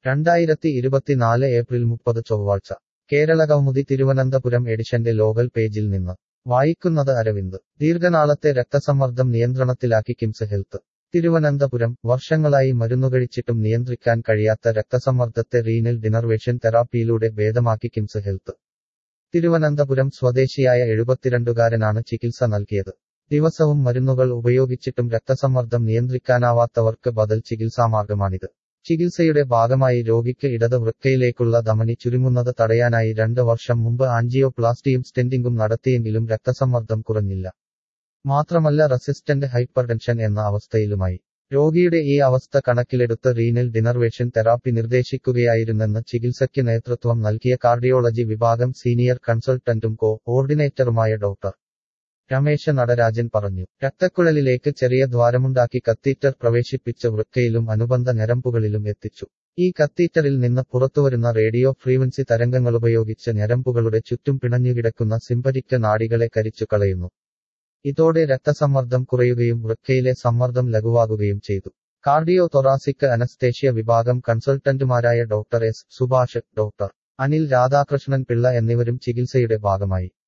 രണ്ടായിരത്തി ഇരുപത്തിനാല് ഏപ്രിൽ മുപ്പത് ചൊവ്വാഴ്ച കേരള കൗമുദി തിരുവനന്തപുരം എഡിഷന്റെ ലോകൽ പേജിൽ നിന്ന് വായിക്കുന്നത് അരവിന്ദ് ദീർഘനാളത്തെ രക്തസമ്മർദ്ദം നിയന്ത്രണത്തിലാക്കി കിംസ് ഹെൽത്ത് തിരുവനന്തപുരം വർഷങ്ങളായി മരുന്നുകഴിച്ചിട്ടും നിയന്ത്രിക്കാൻ കഴിയാത്ത രക്തസമ്മർദ്ദത്തെ റീനൽ ഡിനർവേഷൻ തെറാപ്പിയിലൂടെ ഭേദമാക്കി കിംസ് ഹെൽത്ത് തിരുവനന്തപുരം സ്വദേശിയായ എഴുപത്തിരണ്ടുകാരനാണ് ചികിത്സ നൽകിയത് ദിവസവും മരുന്നുകൾ ഉപയോഗിച്ചിട്ടും രക്തസമ്മർദ്ദം നിയന്ത്രിക്കാനാവാത്തവർക്ക് ബദൽ ചികിത്സാമാർഗമാണിത് ചികിത്സയുടെ ഭാഗമായി രോഗിക്ക് ഇടത് വൃക്കയിലേക്കുള്ള ധമനി ചുരുങ്ങുന്നത് തടയാനായി രണ്ട് വർഷം മുമ്പ് ആൻജിയോപ്ലാസ്റ്റിയും സ്റ്റെന്റിംഗും നടത്തിയെങ്കിലും രക്തസമ്മർദ്ദം കുറഞ്ഞില്ല മാത്രമല്ല റെസിസ്റ്റന്റ് ഹൈപ്പർടെൻഷൻ എന്ന അവസ്ഥയിലുമായി രോഗിയുടെ ഈ അവസ്ഥ കണക്കിലെടുത്ത് റീനൽ ഡിനർവേഷൻ തെറാപ്പി നിർദ്ദേശിക്കുകയായിരുന്നെന്ന് ചികിത്സയ്ക്ക് നേതൃത്വം നൽകിയ കാർഡിയോളജി വിഭാഗം സീനിയർ കൺസൾട്ടന്റും കോ ഓർഡിനേറ്ററുമായ ഡോക്ടർ രമേശ നടരാജൻ പറഞ്ഞു രക്തക്കുഴലിലേക്ക് ചെറിയ ദ്വാരമുണ്ടാക്കി കത്തീറ്റർ പ്രവേശിപ്പിച്ച് വൃക്കയിലും അനുബന്ധ ഞരമ്പുകളിലും എത്തിച്ചു ഈ കത്തീറ്ററിൽ നിന്ന് പുറത്തുവരുന്ന റേഡിയോ ഫ്രീക്വൻസി തരംഗങ്ങളുപയോഗിച്ച് ഞരമ്പുകളുടെ ചുറ്റും പിണഞ്ഞുകിടക്കുന്ന സിംപരിക്ക നാഡികളെ കരിച്ചു കളയുന്നു ഇതോടെ രക്തസമ്മർദ്ദം കുറയുകയും വൃക്കയിലെ സമ്മർദ്ദം ലഘുവാകുകയും ചെയ്തു കാർഡിയോ തൊറാസിക് അനസ്തേഷ്യ വിഭാഗം കൺസൾട്ടന്റുമാരായ doctor S Subhash doctor Anil Radhakrishnan Pillai എന്നിവരും ചികിത്സയുടെ ഭാഗമായി